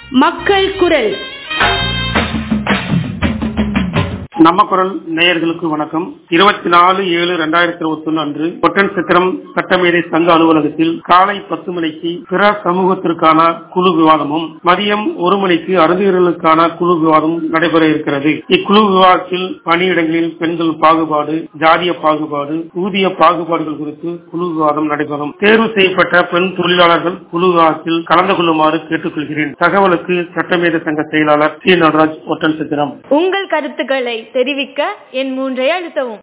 மக்கள் குரல் நம்ம குரல் நேயர்களுக்கு வணக்கம் இருபத்தி நாலு ஏழு ரெண்டாயிரத்தி இருபத்தி ஒன்று அன்று ஒட்டன் சித்திரம் சட்டமேதை சங்க அலுவலகத்தில் காலை பத்து மணிக்கு பிற சமூகத்திற்கான குழு விவாதமும் மதியம் ஒரு மணிக்கு அருந்தியர்களுக்கான குழு விவாதம் நடைபெற இருக்கிறது இக்குழு விவாதத்தில் பணியிடங்களில் பெண்கள் பாகுபாடு ஜாதிய பாகுபாடு ஊதிய பாகுபாடுகள் குறித்து குழு விவாதம் நடைபெறும் தேர்வு செய்யப்பட்ட பெண் தொழிலாளர்கள் குழு விவாதத்தில் கலந்து கொள்ளுமாறு கேட்டுக்கொள்கிறேன் தகவலுக்கு சட்டமேதை சங்க செயலாளர் சி நடராஜ் ஒட்டன் சித்திரம் உங்கள் கருத்துக்களை தெரிவிக்க என் மூன்றை அழுத்தவும்